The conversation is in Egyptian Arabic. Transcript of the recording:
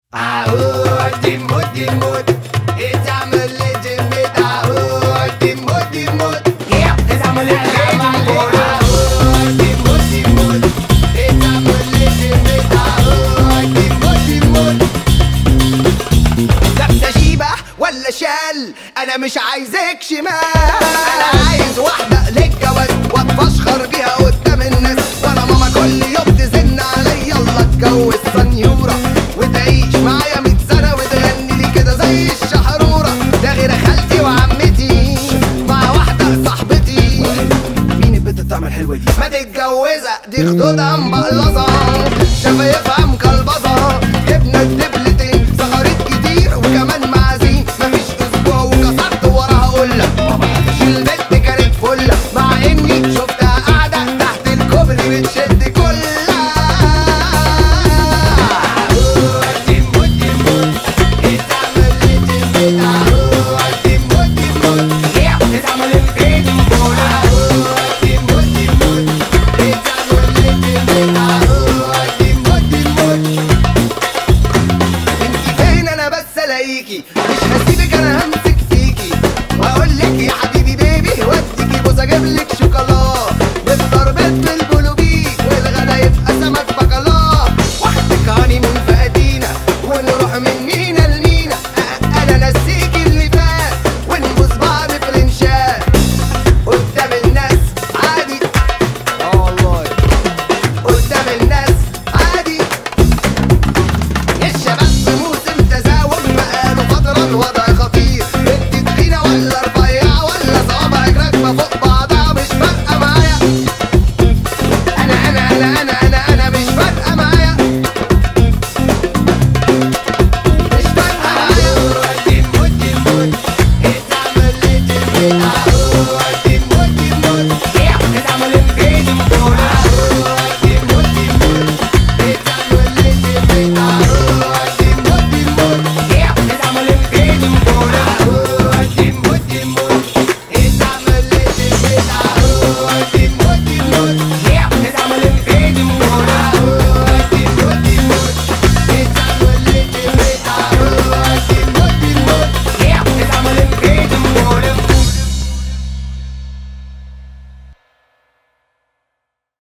Aô, dimo, dimo, it's a religion with aô, dimo, dimo, yeah, it's a religion with aô, dimo, dimo, it's a religion with aô, dimo, dimo. لابسه شيبه ولا شال انا مش عايزك شمال انا عايز واحده للجواز واتفشخر بيها قدام الناس وانا ماما كل يوم تزن عليا يلا اتجوز سنيوره وتعيش معايا 100 سنه وتغني لي كده زي الشحروره ده غير خالتي وعمتي مع واحده صاحبتي مين البنت الطعمه الحلوه دي ما تتجوزها دي خدودها مبقلظه